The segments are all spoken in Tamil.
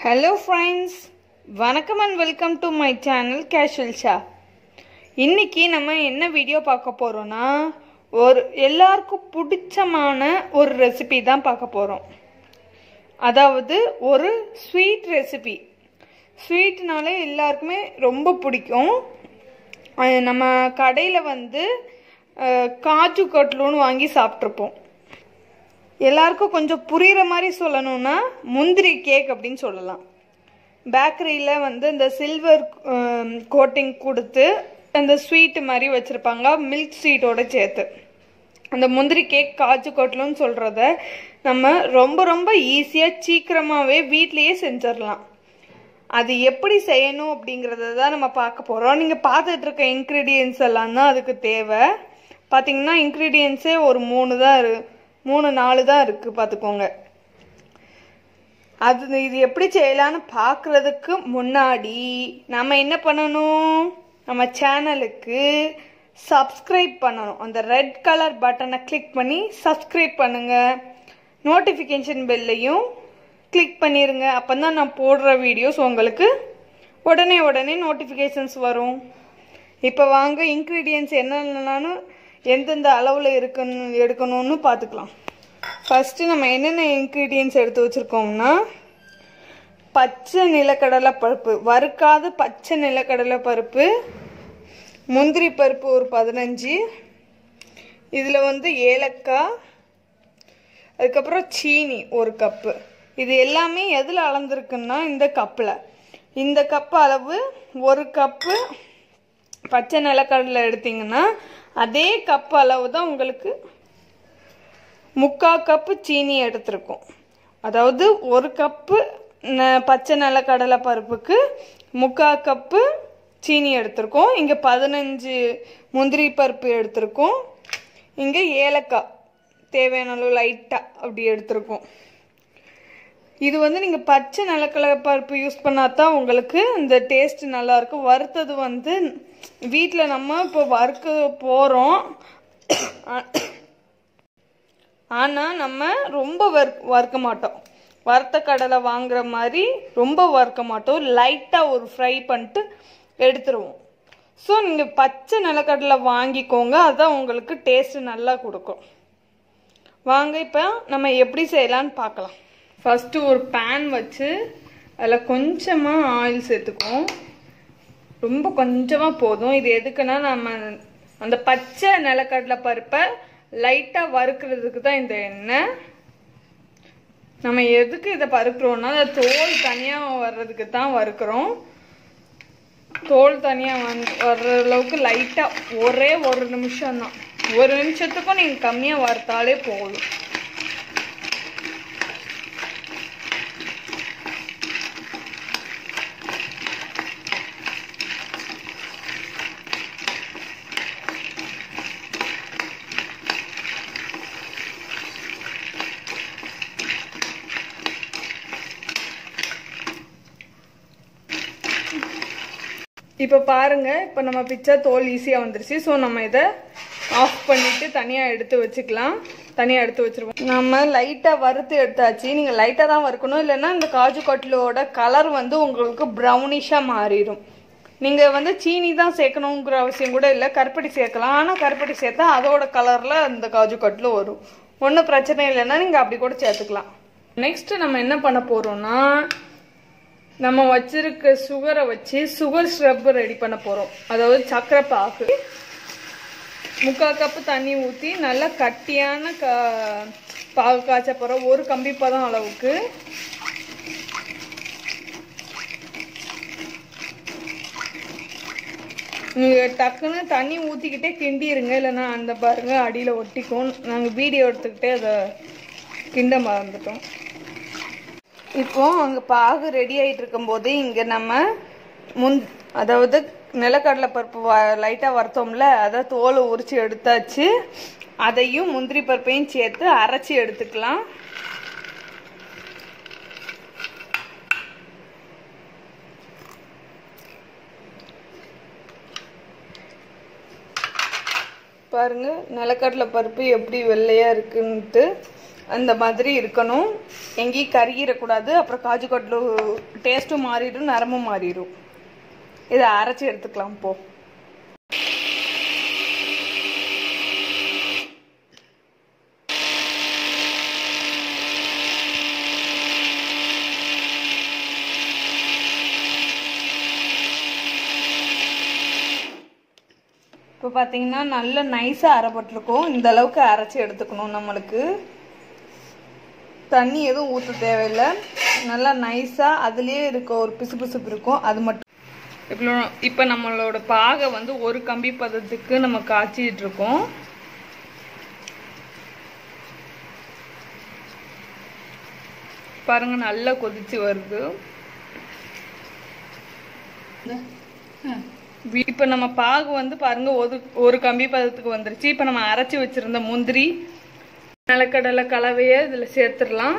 ஹலோ ஃப்ரெண்ட்ஸ் வணக்கம் and welcome to my channel casual ஷா இன்னைக்கு நம்ம என்ன வீடியோ பார்க்க போகிறோன்னா ஒரு எல்லாருக்கும் பிடிச்சமான ஒரு ரெசிபி தான் பார்க்க போகிறோம் அதாவது ஒரு ஸ்வீட் ரெசிபி ஸ்வீட்னாலே எல்லாருக்குமே ரொம்ப பிடிக்கும் அஹ் நம்ம கடையில் வந்து அஹ், காஜு கட்லூன்னு வாங்கி சாப்பிட்ருப்போம் எல்லாருக்கும் கொஞ்சம் புரிகிற மாதிரி சொல்லணும்னா முந்திரி கேக் அப்படின்னு சொல்லலாம் பேக்கரியில் வந்து இந்த சில்வர் கோட்டிங் கொடுத்து அந்த ஸ்வீட் மாதிரி வச்சுருப்பாங்க மில்க் ஸ்வீட்டோட சேர்த்து அந்த முந்திரி கேக் காஜு கொட்டலுன்னு சொல்கிறத நம்ம ரொம்ப ரொம்ப ஈஸியாக சீக்கிரமாகவே வீட்லேயே செஞ்சிடலாம் அது எப்படி செய்யணும் அப்படிங்கிறத தான் நம்ம பார்க்க போகிறோம் நீங்கள் பார்த்துட்டு இருக்க இன்க்ரீடியன்ஸ் எல்லாம் தான் அதுக்கு தேவை பார்த்தீங்கன்னா இன்க்ரீடியன்ஸே ஒரு மூணு தான் இரு மூணு நாலு தான் இருக்குது பார்த்துக்கோங்க அது இது எப்படி செய்யலான்னு பார்க்குறதுக்கு முன்னாடி நம்ம என்ன பண்ணணும் நம்ம சேனலுக்கு சப்ஸ்கிரைப் பண்ணணும் அந்த ரெட் கலர் பட்டனை கிளிக் பண்ணி சப்ஸ்கிரைப் பண்ணுங்க நோட்டிஃபிகேஷன் பெல்லையும் கிளிக் பண்ணிடுங்க அப்போ தான் நான் போடுற வீடியோஸ் உங்களுக்கு உடனே உடனே நோட்டிஃபிகேஷன்ஸ் வரும் இப்போ வாங்க இன்க்ரீடியன்ஸ் என்னென்னு எந்தெந்த அளவில் இருக்குன்னு எடுக்கணும்னு பார்த்துக்கலாம் ஃபஸ்ட்டு நம்ம என்னென்ன இன்க்ரீடியன்ஸ் எடுத்து வச்சுருக்கோம்னா பச்சை நிலக்கடலை பருப்பு வறுக்காத பச்சை நிலக்கடலை பருப்பு முந்திரி பருப்பு ஒரு பதினஞ்சு இதில் வந்து ஏலக்காய் அதுக்கப்புறம் சீனி ஒரு கப்பு இது எல்லாமே எதில் அளந்துருக்குன்னா இந்த கப்பில் இந்த கப்பு அளவு ஒரு கப்பு பச்சை நிலக்கடலை எடுத்தீங்கன்னா அதே கப்பு அளவு தான் உங்களுக்கு முக்கால் கப்பு சீனி எடுத்திருக்கோம் அதாவது ஒரு கப்பு ந- பச்சை நிலக்கடலை பருப்புக்கு முக்கால் கப்பு சீனி எடுத்திருக்கோம் இங்கே பதினஞ்சு முந்திரி பருப்பு எடுத்திருக்கோம் இங்கே ஏலக்காய் தேவையான அளவு லைட்டாக அப்படி எடுத்திருக்கோம் இது வந்து நீங்கள் பச்சை நிலக்கடலை பருப்பு யூஸ் பண்ணால் தான் உங்களுக்கு இந்த டேஸ்ட் நல்லாயிருக்கும் வறுத்தது வந்து வீட்டில் நம்ம இப்போ வறுக்க போகிறோம் ஆனால் நம்ம ரொம்ப வறுக் வறுக்க மாட்டோம் வறுத்த கடலை வாங்குற மாதிரி ரொம்ப வறுக்க மாட்டோம் லைட்டாக ஒரு ஃப்ரை பண்ணிட்டு எடுத்துருவோம் ஸோ நீங்கள் பச்சை நிலக்கடலை வாங்கிக்கோங்க அதுதான் உங்களுக்கு டேஸ்ட் நல்லா கொடுக்கும் வாங்க இப்போ நம்ம எப்படி செய்யலான்னு பார்க்கலாம் ஃபஸ்ட்டு ஒரு பேன் வச்சு அதில் கொஞ்சமாக ஆயில் சேர்த்துக்குவோம் ரொம்ப கொஞ்சமாக போதும் இது எதுக்குன்னா நம்ம அந்த பச்சை நிலக்கடலை பருப்பை லைட்டாக வறுக்கிறதுக்கு தான் இந்த எண்ணெய் நம்ம எதுக்கு இதை பருக்கிறோம்னா அந்த தோல் தனியாக வர்றதுக்கு தான் வறுக்கிறோம் தோல் தனியாக வந் வர்ற அளவுக்கு லைட்டாக ஒரே ஒரு நிமிஷம் தான் ஒரு நிமிஷத்துக்கும் நீங்கள் கம்மியாக வறுத்தாலே போதும் இப்போ பாருங்க இப்போ நம்ம பிச்சா தோல் ஈஸியாக வந்துருச்சு ஸோ நம்ம இதை ஆஃப் பண்ணிட்டு தனியாக எடுத்து வச்சுக்கலாம் தனியாக எடுத்து வச்சிருவோம் நம்ம லைட்டாக வறுத்து எடுத்தாச்சு நீங்கள் லைட்டாக தான் வறுக்கணும் இல்லைன்னா இந்த காஜு கட்லோட கலர் வந்து உங்களுக்கு ப்ரௌனிஷாக மாறிடும் நீங்கள் வந்து சீனி தான் சேர்க்கணுங்கிற அவசியம் கூட இல்லை கருப்பட்டி சேர்க்கலாம் ஆனால் கருப்பட்டி சேர்த்தா அதோட கலரில் அந்த காஜு கட்லு வரும் ஒன்றும் பிரச்சனை இல்லைன்னா நீங்கள் அப்படி கூட சேர்த்துக்கலாம் நெக்ஸ்ட் நம்ம என்ன பண்ண போகிறோம்னா நம்ம வச்சிருக்க சுகரை வச்சு சுகர் ஸ்ரப் ரெடி பண்ண போகிறோம் அதாவது சர்க்கரை பாகு முக்கால் கப்பு தண்ணி ஊற்றி நல்லா கட்டியான க பாகு காய்ச்ச போகிறோம் ஒரு கம்பி பதம் அளவுக்கு நீங்கள் டக்குன்னு தண்ணி ஊற்றிக்கிட்டே கிண்டிருங்க இல்லைன்னா அந்த பாருங்க அடியில் ஒட்டிக்கும் நாங்கள் வீடியோ எடுத்துக்கிட்டே அதை கிண்ட மறந்துட்டோம் இப்போ அங்கே பாகு ரெடி ஆகிட்டு இருக்கும்போது இங்கே நம்ம முன் அதாவது நிலக்கடலை பருப்பு வ லைட்டாக வறுத்தோம்ல அதை தோலை உரிச்சு எடுத்தாச்சு அதையும் முந்திரி பருப்பையும் சேர்த்து அரைச்சி எடுத்துக்கலாம் பாருங்க நிலக்கடலை பருப்பு எப்படி வெள்ளையாக இருக்குன்ட்டு அந்த மாதிரி இருக்கணும் எங்கேயும் கருகிடக்கூடாது அப்புறம் காஜு கட்லு டேஸ்ட்டும் மாறிடும் நரமும் மாறிடும் இதை அரைச்சி எடுத்துக்கலாம் போ இப்போ பார்த்தீங்கன்னா நல்ல நைஸாக அரைப்பட்டிருக்கும் இந்த அளவுக்கு அரைச்சி எடுத்துக்கணும் நம்மளுக்கு தண்ணி எதுவும் ஊற்ற தேவையில்லை நல்லா நைஸாக அதுலேயே இருக்க ஒரு பிசு பிசுப்பு இருக்கும் அது மட்டும் இப்போ இப்போ நம்மளோட பாகை வந்து ஒரு கம்பி பதத்துக்கு நம்ம காய்ச்சிட்டு இருக்கோம் பாருங்க நல்லா கொதிச்சு வருது இப்போ நம்ம பாகு வந்து பாருங்க ஒரு ஒரு கம்பி பதத்துக்கு வந்துருச்சு இப்போ நம்ம அரைச்சி வச்சிருந்த முந்திரி நிலக்கடலை கலவையை இதில் சேர்த்துடலாம்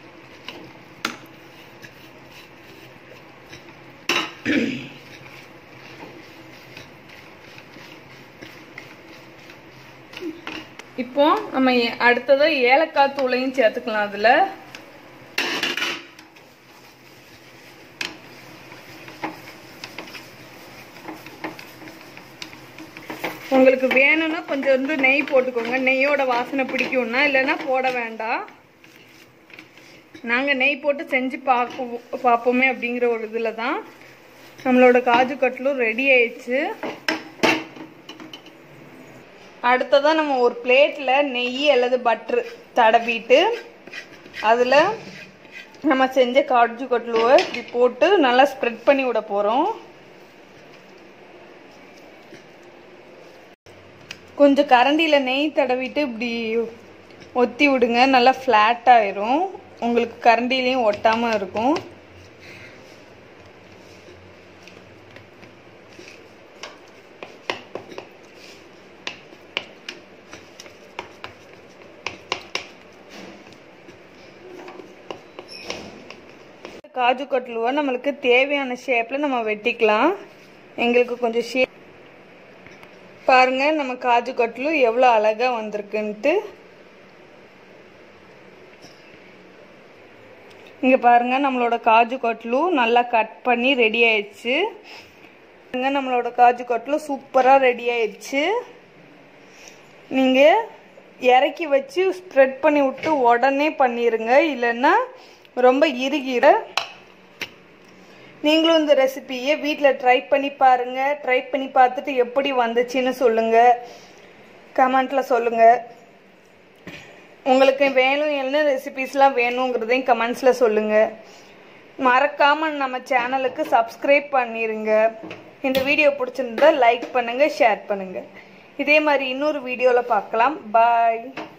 இப்போ நம்ம அடுத்ததாக ஏலக்காய் தூளையும் சேர்த்துக்கலாம் அதில் உங்களுக்கு வேணும்னா கொஞ்சம் வந்து நெய் போட்டுக்கோங்க நெய்யோட வாசனை பிடிக்கும்னா இல்லைன்னா போட வேண்டாம் நாங்கள் நெய் போட்டு செஞ்சு பார்ப்போம் பார்ப்போமே அப்படிங்கிற ஒரு இதில் தான் நம்மளோட காஜு கட்லும் ரெடி ஆயிடுச்சு அடுத்ததாக நம்ம ஒரு பிளேட்டில் நெய் அல்லது பட்ரு தடவிட்டு அதில் நம்ம செஞ்ச காஜு கட்லுவை இப்படி போட்டு நல்லா ஸ்ப்ரெட் பண்ணி விட போகிறோம் கொஞ்சம் கரண்டியில் நெய் தடவிட்டு இப்படி ஒத்தி விடுங்க நல்லா ஃப்ளாட் ஆயிரும் உங்களுக்கு கரண்டிலையும் ஒட்டாமல் இருக்கும் காஜு கட்லுவை நம்மளுக்கு தேவையான ஷேப்பில் நம்ம வெட்டிக்கலாம் எங்களுக்கு கொஞ்சம் ஷேப் பாருங்க நம்ம காஜு கட்லு எவ்வளோ அழகா வந்திருக்குன்ட்டு இங்க பாருங்க நம்மளோட காஜு கட்லு நல்லா கட் பண்ணி ரெடி ஆயிடுச்சு பாருங்க நம்மளோட காஜு கட்லு சூப்பரா ரெடி ஆயிடுச்சு நீங்க இறக்கி வச்சு ஸ்ப்ரெட் பண்ணி விட்டு உடனே பண்ணிருங்க இல்லைன்னா ரொம்ப இறுகிட நீங்களும் இந்த ரெசிபியை வீட்டில் ட்ரை பண்ணி பாருங்க ட்ரை பண்ணி பார்த்துட்டு எப்படி வந்துச்சுன்னு சொல்லுங்க கமெண்ட்ல சொல்லுங்க உங்களுக்கு வேணும் என்ன ரெசிபிஸ்லாம் வேணுங்கிறதையும் கமெண்ட்ஸில் சொல்லுங்க மறக்காம நம்ம சேனலுக்கு சப்ஸ்கிரைப் பண்ணிருங்க இந்த வீடியோ பிடிச்சிருந்தா லைக் பண்ணுங்க ஷேர் பண்ணுங்க இதே மாதிரி இன்னொரு வீடியோவில் பார்க்கலாம் பாய்